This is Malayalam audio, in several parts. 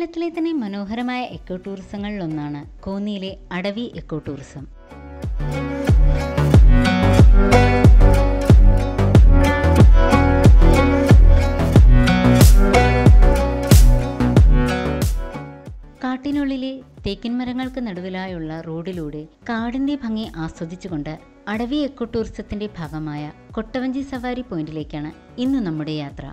കേരളത്തിലെ തന്നെ മനോഹരമായ എക്കോ ടൂറിസങ്ങളിലൊന്നാണ് കോന്നിയിലെ അടവി എക്കോ ടൂറിസം കാട്ടിനുള്ളിലെ തേക്കിൻ മരങ്ങൾക്ക് നടുവിലായുള്ള റോഡിലൂടെ കാടിന്റെ ഭംഗി ആസ്വദിച്ചുകൊണ്ട് അടവി എക്കോ ടൂറിസത്തിന്റെ ഭാഗമായ കൊട്ടവഞ്ചി സവാരി പോയിന്റിലേക്കാണ് ഇന്ന് നമ്മുടെ യാത്ര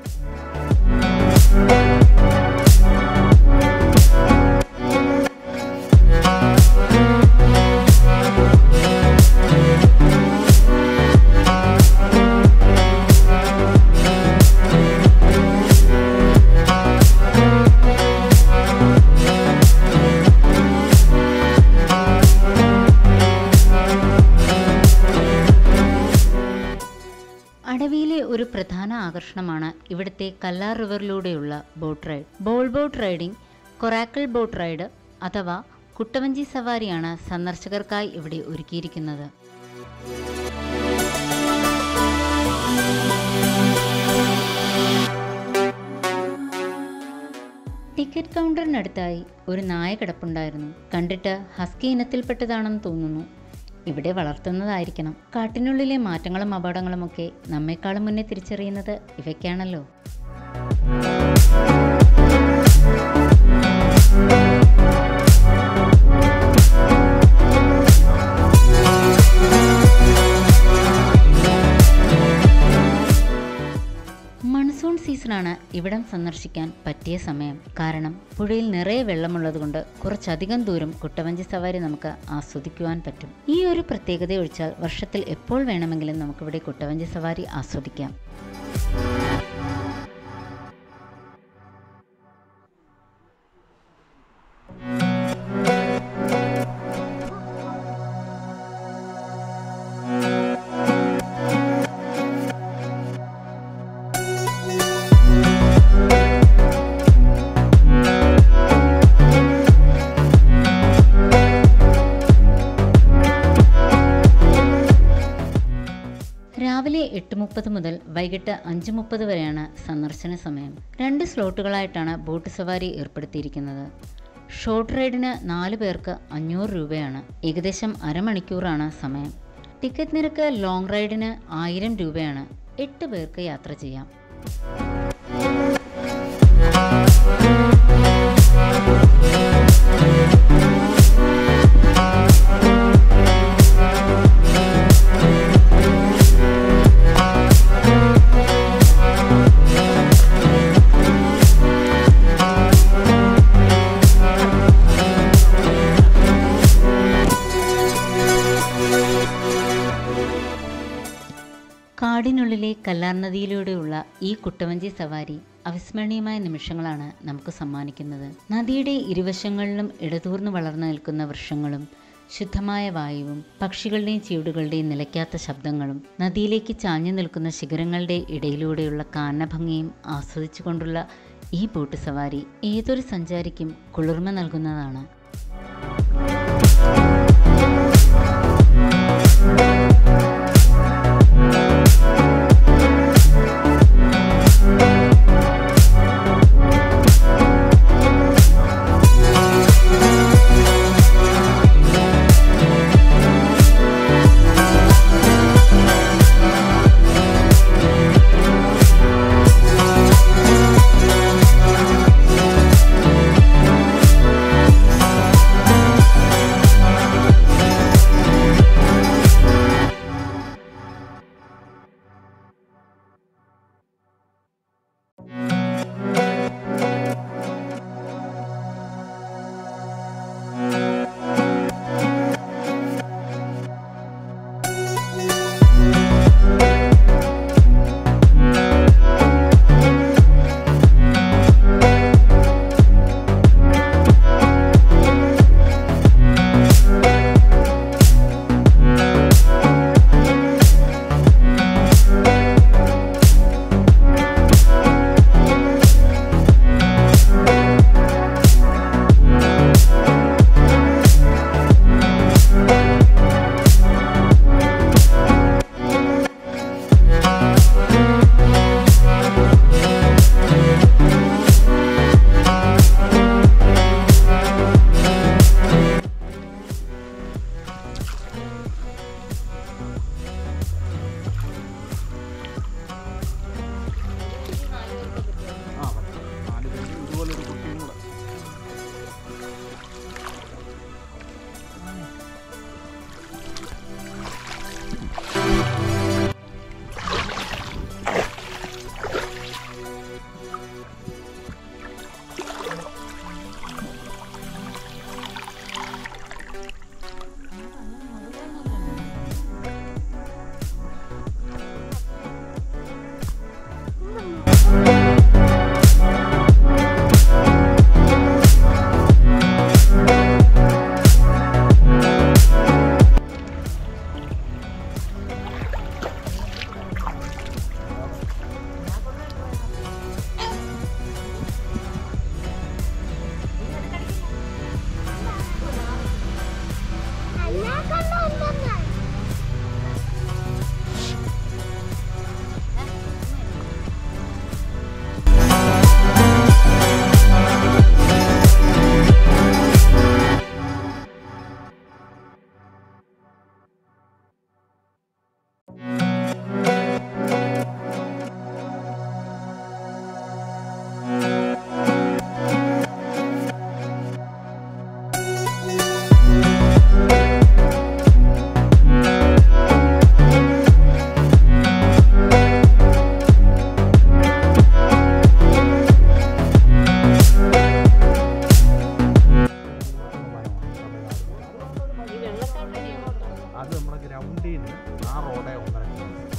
അടവിയിലെ ഒരു പ്രധാന ആകർഷണമാണ് ഇവിടുത്തെ കല്ലാർ റിവറിലൂടെയുള്ള ബോട്ട് റൈഡ് ബോൾ boat riding coracle boat ride അഥവാ കുട്ടവഞ്ചി സവാരിയാണ് സന്ദർശകർക്കായി ഇവിടെ ഒരുക്കിയിരിക്കുന്നത് ടിക്കറ്റ് കൗണ്ടറിനടുത്തായി ഒരു നായ കിടപ്പുണ്ടായിരുന്നു കണ്ടിട്ട് ഹസ്കി ഇനത്തിൽപ്പെട്ടതാണെന്ന് തോന്നുന്നു ഇവിടെ വളർത്തുന്നതായിരിക്കണം കാട്ടിനുള്ളിലെ മാറ്റങ്ങളും അപകടങ്ങളുമൊക്കെ നമ്മെക്കാളും മുന്നേ തിരിച്ചറിയുന്നത് ഇവയ്ക്കാണല്ലോ മൺസൂൺ സീസണാണ് ഇവിടം സന്ദർശിക്കാൻ പറ്റിയ സമയം കാരണം പുഴയിൽ നിറയെ വെള്ളമുള്ളതുകൊണ്ട് കുറച്ചധികം ദൂരം കുട്ടവഞ്ചി സവാരി നമുക്ക് ആസ്വദിക്കുവാൻ പറ്റും ഈ ഒരു പ്രത്യേകത ഒഴിച്ചാൽ വർഷത്തിൽ എപ്പോൾ വേണമെങ്കിലും നമുക്കിവിടെ കുട്ടവഞ്ചി സവാരി ആസ്വദിക്കാം രാവിലെ എട്ട് മുപ്പത് മുതൽ വൈകിട്ട് അഞ്ച് മുപ്പത് വരെയാണ് സന്ദർശന സമയം രണ്ട് സ്ലോട്ടുകളായിട്ടാണ് ബോട്ട് സവാരി ഏർപ്പെടുത്തിയിരിക്കുന്നത് ഷോർട്ട് റൈഡിന് നാല് പേർക്ക് അഞ്ഞൂറ് രൂപയാണ് ഏകദേശം അരമണിക്കൂറാണ് സമയം ടിക്കറ്റ് നിരക്ക് ലോങ് റൈഡിന് ആയിരം രൂപയാണ് എട്ട് പേർക്ക് യാത്ര ചെയ്യാം കാടിനുള്ളിലെ കല്ലാർ നദിയിലൂടെയുള്ള ഈ കുട്ടവഞ്ചി സവാരി അവിസ്മരണീയമായ നിമിഷങ്ങളാണ് നമുക്ക് സമ്മാനിക്കുന്നത് നദിയുടെ ഇരുവശങ്ങളിലും ഇടതൂർന്ന് വളർന്നു നിൽക്കുന്ന വൃക്ഷങ്ങളും ശുദ്ധമായ വായുവും പക്ഷികളുടെയും ചീടുകളുടെയും നിലയ്ക്കാത്ത ശബ്ദങ്ങളും നദിയിലേക്ക് ചാഞ്ഞു നിൽക്കുന്ന ശിഖരങ്ങളുടെ ഇടയിലൂടെയുള്ള കാനഭംഗിയും ആസ്വദിച്ചുകൊണ്ടുള്ള ഈ ബോട്ട് സവാരി ഏതൊരു സഞ്ചാരിക്കും കുളിർമ നൽകുന്നതാണ് ഗ്രൗണ്ടിൽ നിന്ന് ആ റോഡെ ഒന്നര കിലോമീറ്റർ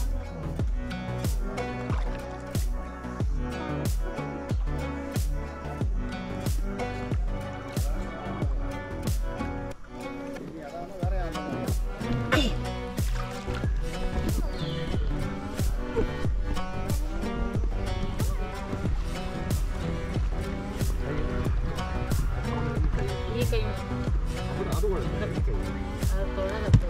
ഈ കൈ അത് അത് കുഴപ്പമില്ല ഈ കൈ അത് തുഴ തട്ടുക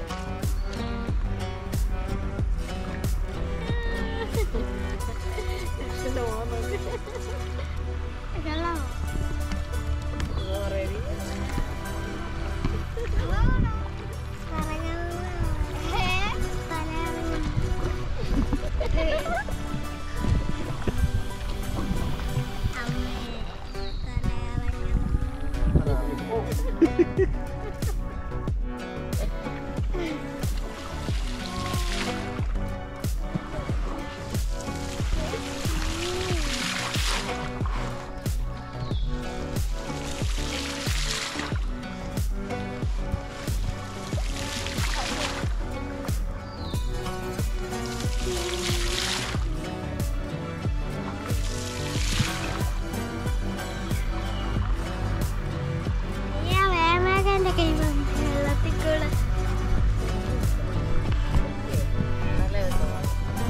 വെള്ളത്തിൽ കൂടെ നല്ല രസമാണ്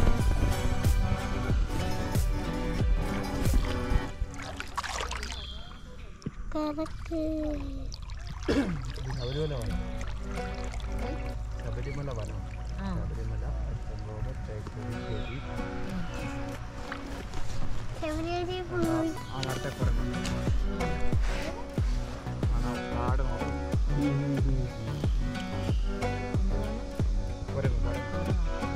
കറക്ക് ശബരിമല വനം ശബരിമല വനം ആ. ശബരിമല അച്ചൻകോട് തേക്കടി ഗവി ശബരിമല പോയി അങ്ങനത്തെ കുരങ്ങ് ആണ് കാട് നോക്കും കുരങ്ങ് കുരങ്ങ്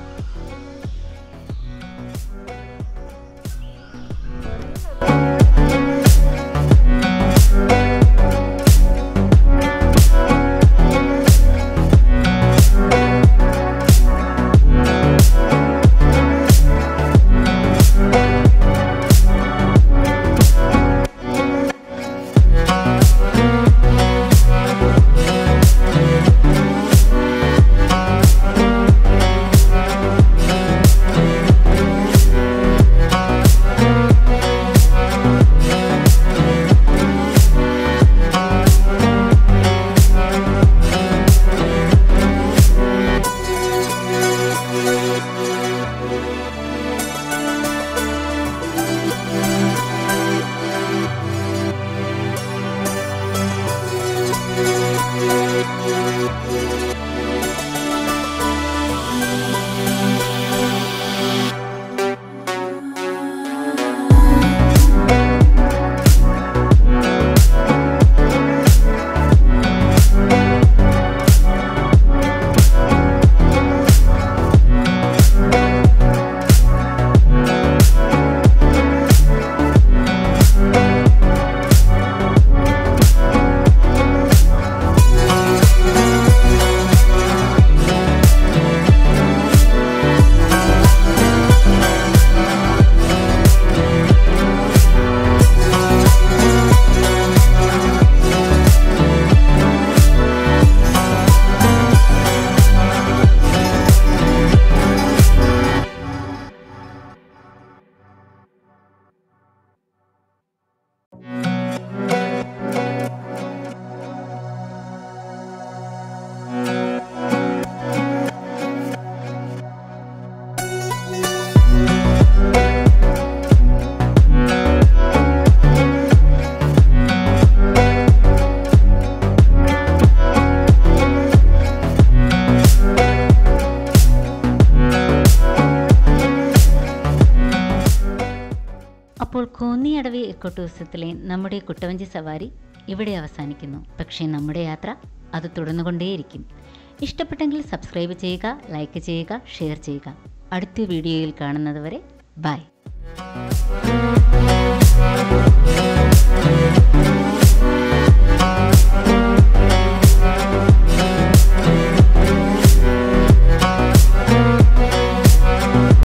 അപ്പോൾ കോന്നിയടവി എക്കോ ടൂറിസത്തിലെ നമ്മുടെ കുട്ടവഞ്ചി സവാരി ഇവിടെ അവസാനിക്കുന്നു പക്ഷേ നമ്മുടെ യാത്ര അത് തുടർന്നുകൊണ്ടേയിരിക്കും ഇഷ്ടപ്പെട്ടെങ്കിൽ സബ്സ്ക്രൈബ് ചെയ്യുക ലൈക്ക് ചെയ്യുക ഷെയർ ചെയ്യുക അടുത്ത വീഡിയോയിൽ കാണുന്നത് വരെ ബൈ